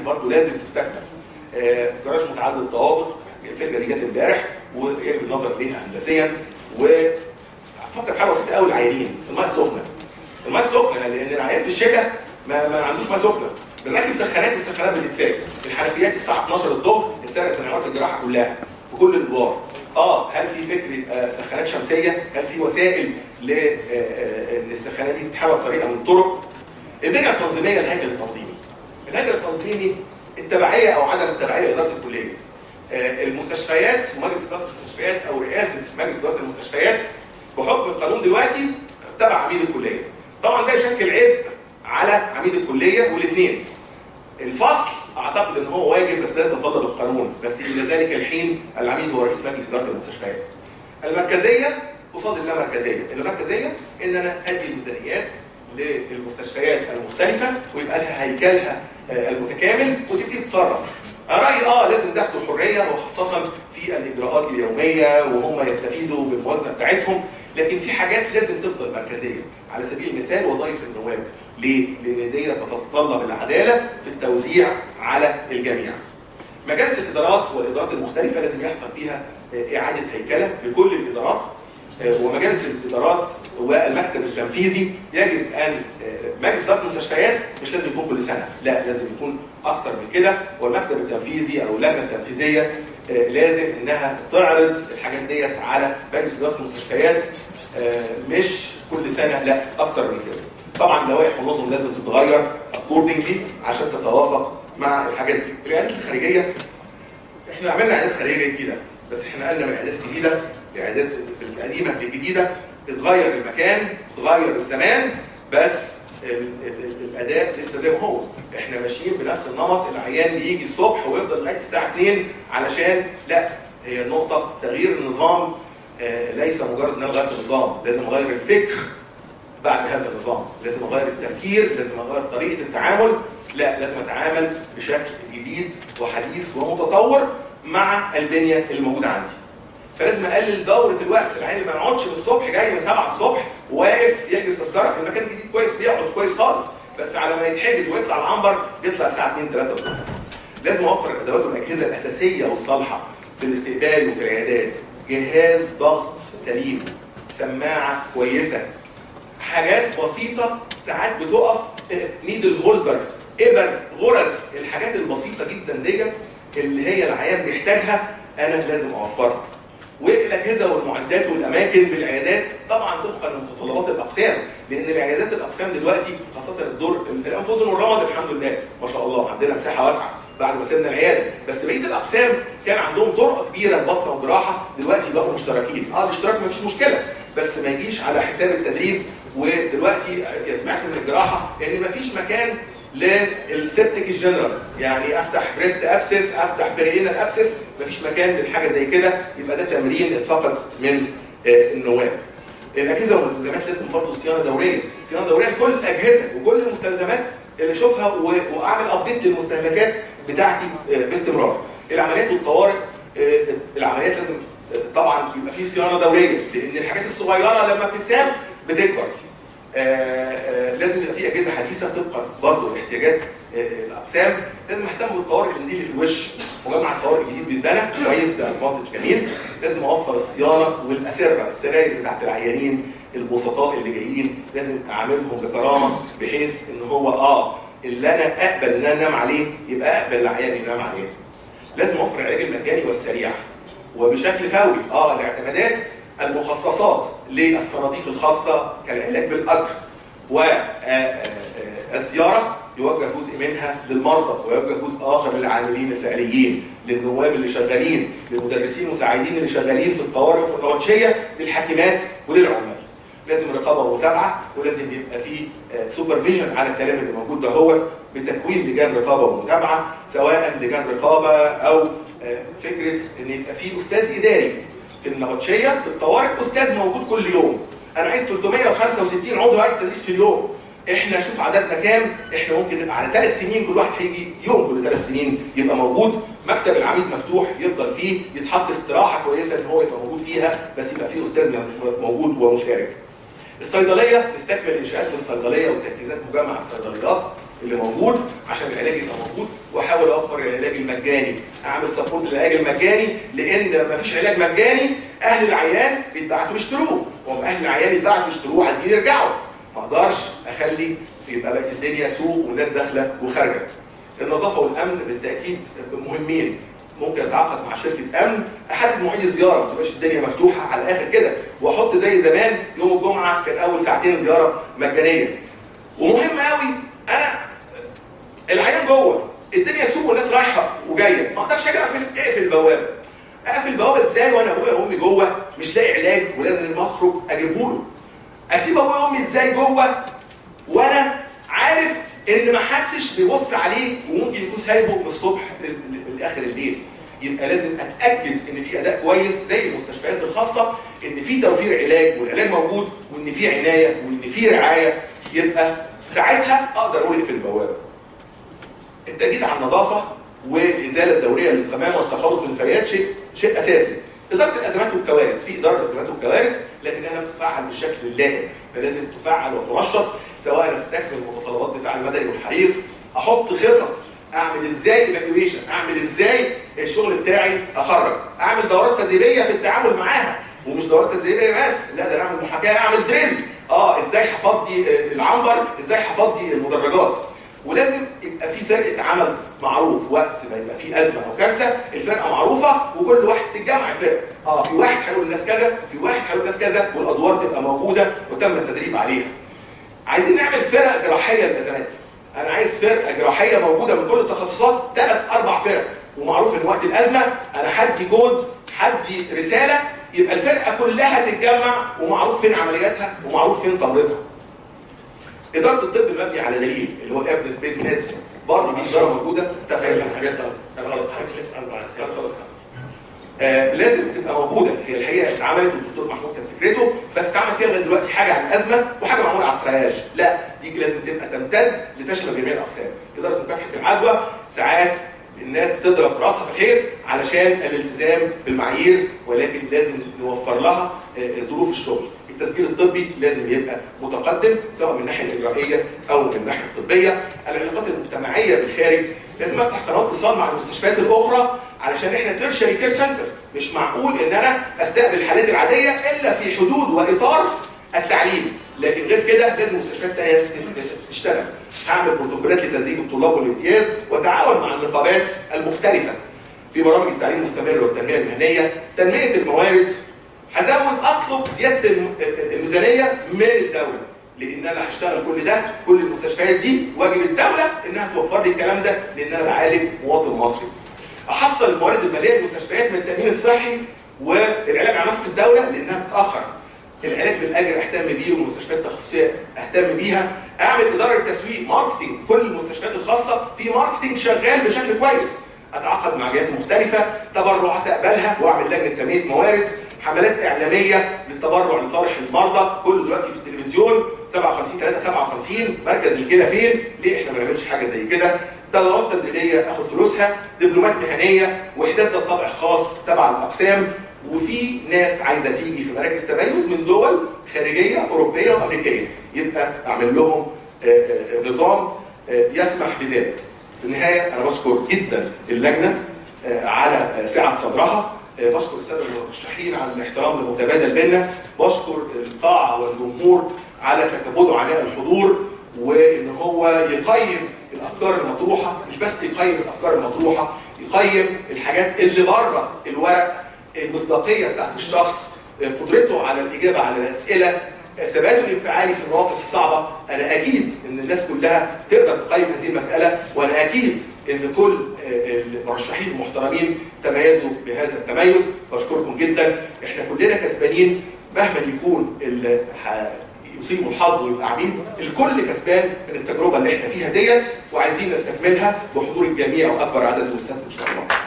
برضه لازم تستخدم آه، جراج متعدد الطوابق الفكره دي جت امبارح ويجب النظر اليها هندسيا وفكر في حاجه بسيطه قوي العيانين الماء السخنه الماء السخنه لان العيان في الشتاء ما, ما عندوش ماء سخنه بنركب سخانات السخانات بتتساب الحنفيات الساعه 12 الظهر اتسرقت من عمارات الجراحه كلها في كل الادوار اه هل في فكره آه، سخانات شمسيه؟ هل في وسائل ل آه، آه، ان السخانات دي تتحول بطريقه من الطرق؟ البنيه التنظيميه الهيكل التنظيمي. الهيكل التنظيمي التبعيه او عدم التبعيه لاداره الكليه. آه، المستشفيات ومجلس اداره المستشفيات او رئاسه مجلس اداره المستشفيات بحكم القانون دلوقتي تبع عميد الكليه. طبعا ده يشكل عبء على عميد الكليه والاثنين. الفصل اعتقد ان هو واجب بس ده يتطلب القانون بس الى ذلك الحين العميد هو رئيس مجلس اداره المستشفيات. المركزيه قصاد اللا مركزيه، المركزيه ان انا ادي الميزانيات للمستشفيات المختلفه ويبقى لها هيكلها آه، المتكامل وتبتدي تتصرف. رايي اه لازم تاخدوا حريه وخاصه في الاجراءات اليوميه وهم يستفيدوا بالموازنه بتاعتهم لكن في حاجات لازم تفضل مركزيه على سبيل المثال وظائف النواب ليه؟ لان دي بتتطلب العداله في التوزيع على الجميع. مجالس الادارات والادارات المختلفه لازم يحصل فيها آه، اعاده هيكله لكل الادارات آه، ومجالس الادارات والمكتب التنفيذي يجب ان آه، مجلس اداره المستشفيات مش لازم يكون كل سنه، لا لازم يكون اكتر من كده والمكتب التنفيذي او اللجنه التنفيذيه آه، لازم انها تعرض الحاجات ديت على مجلس اداره المستشفيات آه، مش كل سنه لا اكتر من كده. طبعا لوائح ونظم لازم تتغير اكوردنجلي عشان تتوافق مع الحاجات دي. العيادات الخارجيه احنا عملنا عيادات خارجيه جديده بس احنا قلنا من عيادات جديده لعيادات القديمه للجديده اتغير المكان اتغير الزمان بس ال ال ال الاداء لسه زي ما هو احنا ماشيين بنفس النمط العيان بيجي الصبح ويفضل لغايه الساعه 2 علشان لا هي النقطه تغيير النظام آه، ليس مجرد ان انا غيرت النظام لازم اغير الفكر بعد هذا النظام لازم اغير التفكير لازم اغير طريقه التعامل لا لازم اتعامل بشكل جديد وحديث ومتطور مع الدنيا الموجوده عندي فلازم اقلل دوره الوقت العين ما يقعدش من الصبح جاي من 7 الصبح وواقف يحجز تذكره في المكان الجديد كويس بيقعد كويس خالص بس على ما يتحجز ويطلع العنبر يطلع الساعه 2 3 الظهر لازم اوفر الادوات والاجهزه الاساسيه والصالحه في الاستقبال وفي العيادات جهاز ضغط سليم سماعه كويسه حاجات بسيطه ساعات بتقف نيدل هولدر ابر غرز الحاجات البسيطه جدا ديت اللي هي العيان بيحتاجها انا لازم اوفرها والاجهزه والمعدات والاماكن بالعيادات طبعا طبقا لمتطلبات الاقسام لان العيادات الاقسام دلوقتي خاصه الدور الانفوزن والرمد الحمد لله ما شاء الله عندنا مساحه واسعه بعد ما سيبنا العياده بس بقيه الاقسام كان عندهم طرق كبيره لبطن وجراحه دلوقتي بقوا مشتركين اه الاشتراك مفيش مشكله بس ما يجيش على حساب التدريب ودلوقتي سمعت من الجراحه ان مفيش مكان للسبتك الجنرال يعني افتح بريست ابسس افتح برينال ابسس مفيش مكان للحاجه زي كده يبقى ده تمرين اتفقد من آه، النواب الاجهزه والمستلزمات لازم برضه صيانه دوريه صيانه دوريه لكل الاجهزه وكل المستلزمات اللي اشوفها و- واعمل ابديت للمستهلكات بتاعتي آه، باستمرار العمليات والطوارئ آه، العمليات لازم آه، طبعا يبقى في صيانه دوريه لان الحاجات الصغيره لما بتتساب بتكبر آه، آه، لازم يبقى في اجهزه حديثه طبقا برضه لاحتياجات آه، الاقسام لازم اهتم بالطوارئ اللي اللي في الوش مجمع الطوارئ الجديد بيتبنى كويس ده ادفانتج جميل لازم اوفر الصيانه والاسره السراير بتاعت العيانين البسطاء اللي جايين لازم اعاملهم بكرامه بحيث ان هو اه اللي انا اقبل ان انا انام عليه يبقى اقبل العيان ينام عليه لازم اوفر العلاج المجاني والسريع وبشكل فوري اه الاعتمادات المخصصات للصناديق الخاصه كالعلاج بالاجر والزياره يوجه جزء منها للمرضى ويوجه جزء اخر للعاملين الفعليين للنواب اللي شغالين للمدرسين المساعدين اللي شغالين في الطوارئ وفي النبطشيه للحاكمات وللعمال لازم رقابه ومتابعه ولازم يبقى في سوبرفيجن على الكلام اللي موجود دهوت بتكوين لجان رقابه ومتابعه سواء لجان رقابه او آه، فكره ان يبقى في استاذ اداري في النبطشيه في الطوارئ استاذ موجود كل يوم انا عايز 365 عضو هيئه تدريس في اليوم احنا شوف عددنا كام احنا ممكن نبقى على ثلاث سنين كل واحد هيجي يوم كل ثلاث سنين يبقى موجود مكتب العميد مفتوح يفضل فيه يتحط استراحه كويسه ان هو يبقى موجود فيها بس يبقى فيه استاذ موجود ومشارك الصيدليه نستكمل انشاءات للصيدليه وتركيزات مجمع الصيدليات اللي موجود عشان العلاج يبقى موجود واحاول احاول اوفر العلاج المجاني اعمل سبورت للعلاج المجاني لان ما فيش علاج مجاني اهل العيان بيتبعتوا يشتروه وهم اهل العيان يتبعتوا يشتروه عايزين يرجعوا ما اقدرش اخلي يبقى بقت الدنيا سوق والناس داخله وخارجه النظافه والامن بالتاكيد مهمين ممكن اتعاقد مع شركه امن احدد مواعيد الزياره ما تبقاش الدنيا مفتوحه على الاخر كده واحط زي زمان يوم الجمعه كان اول ساعتين زياره مجانيه ومهم قوي انا العيان جوه الدنيا سوق والناس رايحه وجايه ما اقدرش اجي اقفل اقفل البوابه اقفل البوابه ازاي وانا ابويا وامي جوه مش لاقي علاج ولازم لازم اخرج اجيبه له اسيب ابويا وامي ازاي جوه وانا عارف ان ما حدش بيبص عليه وممكن يكون سايبه من الصبح لاخر الليل يبقى لازم اتاكد ان في اداء كويس زي المستشفيات الخاصه ان في توفير علاج والعلاج موجود وان في عنايه وان في رعايه يبقى ساعتها اقدر اقول اقفل البوابه. التاكيد على النظافه والازاله الدوريه للقمامه والتخلص من الفريات شيء شيء اساسي. اداره الازمات والكوارث في اداره الازمات والكوارث لكنها لم تفعل بالشكل اللازم فلازم تفعل وتنشط سواء استكمل المتطلبات بتاع المدني والحريق احط خطط اعمل ازاي ايفاكيويشن اعمل ازاي الشغل بتاعي اخرج اعمل دورات تدريبيه في التعامل معاها ومش دورات تدريبيه بس لا ده انا اعمل محاكاه اعمل دريل اه ازاي هفضي العنبر ازاي هفضي المدرجات ولازم يبقى في فرقه عمل معروف وقت ما يبقى في ازمه او كارثه الفرقه معروفه وكل واحد تتجمع الفرقه اه في واحد هيقول للناس كذا في واحد هيقول للناس كذا والادوار تبقى موجوده وتم التدريب عليها عايزين نعمل فرق جراحيه للازمات انا عايز فرقه جراحيه موجوده من كل التخصصات ثلاث اربع فرق ومعروف ان وقت الازمه انا هدي جود هدي رساله يبقى الفرقه كلها تتجمع ومعروف فين عملياتها ومعروف فين تمريضها. اداره الطب المبني على دليل اللي هو الابن سبيس ميديسن برضه دي اداره موجوده تفعيل الحاجات آه لازم تبقى موجوده هي الحقيقه اتعملت والدكتور محمود كان فكرته بس اتعمل فيها لغايه دلوقتي حاجه عن الازمه وحاجه معموله على الترياج لا دي لازم تبقى تمتد لتشمل جميع الاقسام اداره مكافحه العدوى ساعات الناس بتضرب راسها في الحيط علشان الالتزام بالمعايير ولكن لازم نوفر لها آه ظروف الشغل التسجيل الطبي لازم يبقى متقدم سواء من الناحيه الاجرائيه او من الناحيه الطبيه العلاقات المجتمعيه بالخارج لازم افتح قناه اتصال مع المستشفيات الاخرى علشان احنا تيرشري كير سنتر مش معقول ان انا استقبل الحالات العاديه الا في حدود واطار التعليم لكن غير كده لازم المستشفيات الثانيه تشتغل هعمل بروتوكولات لتدريب الطلاب والامتياز وتعاون مع النقابات المختلفه في برامج التعليم المستمر والتنميه المهنيه تنميه الموارد هزود اطلب زياده الميزانيه من الدوله لان انا هشتغل كل ده كل المستشفيات دي واجب الدوله انها توفر لي الكلام ده لان انا بعالج مواطن مصري. احصل الموارد الماليه للمستشفيات من التامين الصحي والعلاج على نفقه الدوله لانها بتاخر. العلاج بالاجر اهتم بيه والمستشفيات التخصصيه اهتم بيها اعمل اداره تسويق ماركتنج كل المستشفيات الخاصه في ماركتنج شغال بشكل كويس اتعاقد مع جهات مختلفه تبرعات اقبلها واعمل لجنه تنميه موارد حملات اعلاميه للتبرع لصالح المرضى كله دلوقتي في التلفزيون 57 3 57 مركز الكلى فين؟ ليه احنا ما بنعملش حاجه زي كده؟ دورات تدريبيه اخد فلوسها، دبلومات مهنيه، وحدات ذات طابع خاص تبع الاقسام، وفي ناس عايزه تيجي في مراكز تميز من دول خارجيه اوروبيه وامريكيه، يبقى اعمل لهم نظام يسمح بذلك. في النهايه انا بشكر جدا اللجنه على سعه صدرها بشكر الساده المرشحين على الاحترام المتبادل بيننا بشكر القاعه والجمهور على تكبده عناء الحضور وان هو يقيم الافكار المطروحه مش بس يقيم الافكار المطروحه يقيم الحاجات اللي بره الورق المصداقيه بتاعت الشخص قدرته على الاجابه على الاسئله ثباته الانفعالي في المواقف الصعبه انا اكيد ان الناس كلها تقدر تقيم هذه المساله وانا اكيد ان كل المرشحين المحترمين تميزوا بهذا التميز بشكركم جدا احنا كلنا كسبانين مهما يكون اللي يصيبوا الحظ ويبقى عبيد الكل كسبان من التجربه اللي احنا فيها ديت وعايزين نستكملها بحضور الجميع واكبر عدد من السنه ان شاء الله